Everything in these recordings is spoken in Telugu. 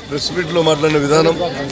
ప్రెస్ మీట్లో మాట్లాడిన విధానం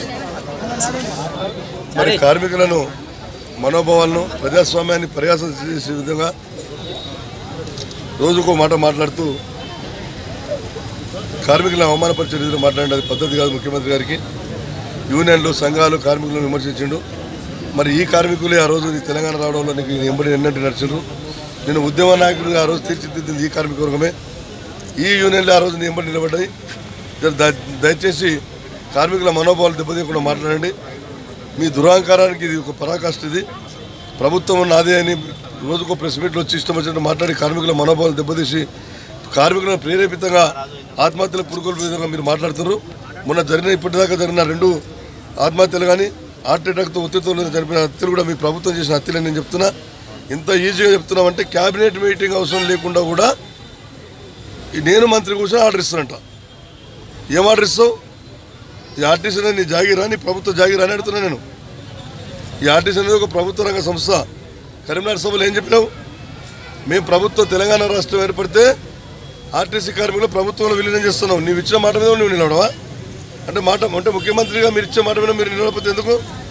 మరి కార్మికులను మనోభావాలను ప్రజాస్వామ్యాన్ని పర్యాసం చేసే విధంగా రోజుకో మాట మాట్లాడుతూ కార్మికులను అవమానపరిచే రీతిలో మాట్లాడినది పద్ధతి కాదు ముఖ్యమంత్రి గారికి యూనియన్లు సంఘాలు కార్మికులను విమర్శించిండు మరి ఈ కార్మికులే ఆ రోజు ఈ తెలంగాణ రావడంలో నీకు ఎంబడి ఎన్నట్టు నడిచిండ్రు నేను ఉద్యమ నాయకుడిగా ఆ రోజు తీర్చిదిద్దింది ఈ కార్మిక వర్గమే ఈ యూనియన్లు ఆ రోజు నీ ఎంబడి నిలబడ్డాయి జర ద- దయచేసి కార్మికుల మనోభావాలు దెబ్బతీయకుండా మాట్లాడండి మీ దురహంకారానికి ఇది ఒక పరాకాష్ట ఇది ప్రభుత్వం నాదే అని రోజుకో ప్రెస్ మీట్లు వచ్చి ఇష్టం వచ్చినట్టు మాట్లాడి కార్మికుల మనోభావాలు దెబ్బతీసి కార్మికులను ప్రేరేపితంగా ఆత్మహత్యల పురుగోలు విధంగా మీరు మాట్లాడుతున్నారు మొన్న జరిగిన ఇప్పటిదాకా జరిగిన రెండు ఆత్మహత్యలు కానీ హార్ట్ అటాక్తో ఒత్తిడితో జరిపిన హత్యలు కూడా మీ ప్రభుత్వం చేసిన హత్యలని నేను చెప్తున్నా ఇంత ఈజీగా చెప్తున్నామంటే క్యాబినెట్ మీటింగ్ అవసరం లేకుండా కూడా ఈ నేను మంత్రి కూర్చొని ఆర్డర్ ఇస్తానంట ఏం ఆర్డర్ ఇస్తావు ఈ ఆర్టీసీ అనేది నీ జాగిరా నీ ప్రభుత్వ జాగిరా అని అడుగుతున్నా నేను ఈ ఆర్టీసీ అనేది ఒక ప్రభుత్వ రంగ సంస్థ కరీంనగర్ సభలో ఏం చెప్పినావు మేము ప్రభుత్వం తెలంగాణ రాష్ట్రం ఏర్పడితే ఆర్టీసీ కార్మికులు ప్రభుత్వంలో విలీనం చేస్తున్నాం నీవు ఇచ్చిన మాట మీద నువ్వు నిలవడవా అంటే మాట అంటే ముఖ్యమంత్రిగా మీరు ఇచ్చే మాట మీద మీరు నిలవకపోతే ఎందుకు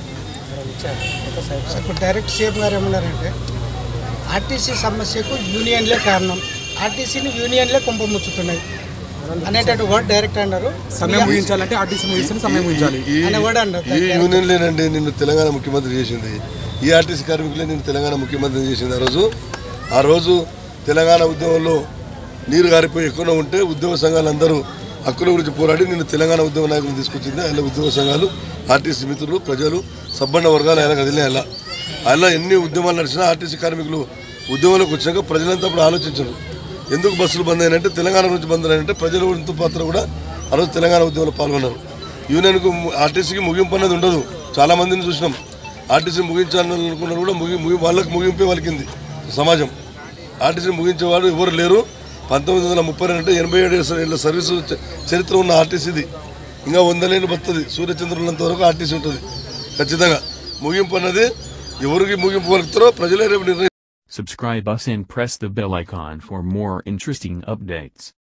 ఇప్పుడు డైరెక్ట్ సీఎం గారు ఏమన్నారంటే ఆర్టీసీ సమస్యకు యూనియన్లే కారణం ఆర్టీసీని యూనియన్లే కుంపముచ్చుతున్నాయి అనేటట్టు వర్డ్ డైరెక్ట్ అన్నారు సమయం ముగించాలంటే ఆర్టీసీ ముగిస్తే సమయం ముగించాలి ఈ అనే వర్డ్ అన్నారు ఈ యూనియన్లేనండి నిన్ను తెలంగాణ ముఖ్యమంత్రి చేసింది ఈ ఆర్టీసీ కార్మికులే నిన్ను తెలంగాణ ముఖ్యమంత్రి చేసింది ఆ రోజు ఆ రోజు తెలంగాణ ఉద్యమంలో నీరు గారిపోయి ఎక్కువ ఉంటే ఉద్యమ సంఘాలందరూ హక్కుల గురించి పోరాడి నిన్ను తెలంగాణ ఉద్యమ నాయకులు తీసుకొచ్చింది ఆయన ఉద్యమ సంఘాలు ఆర్టీసీ మిత్రులు ప్రజలు సబ్బండ వర్గాలు ఆయన కదిలే అలా అలా ఎన్ని ఉద్యమాలు నడిచినా ఆర్టీసీ కార్మికులు ఉద్యమంలోకి వచ్చాక ప్రజలంతా అప్పుడు ఆలోచించారు ఎందుకు బస్సులు బంద్ అయినంటే తెలంగాణ నుంచి బంద్ అయినంటే ప్రజల వంతు పాత్ర కూడా ఆ రోజు తెలంగాణ ఉద్యమంలో పాల్గొన్నారు యూనియన్కు ము- ఆర్టీసీకి ముగింపు అనేది ఉండదు చాలా మందిని చూసినాం ఆర్టీసీ ముగించాలనుకున్నారు కూడా ముగి ముగి వాళ్ళకి ముగింపే వాళ్ళకింది సమాజం ఆర్టీసీ ముగించేవాడు ఎవరు లేరు పంతొమ్మిది వందల ముప్పై రెండు అంటే ఎనభై ఏడు ఏళ్ళ సర్వీసు చ- చరిత్ర ఉన్న ఆర్టీసీది ఇంకా వందలేని బతుంది సూర్యచంద్రులంత వరకు ఆర్టీసీ ఉంటుంది ఖచ్చితంగా ముగింపు అన్నది ఎవరికి ముగింపు పలుకుతారో ప్రజలే రేపు నిర్ణయం Subscribe us and press the bell icon for more interesting updates.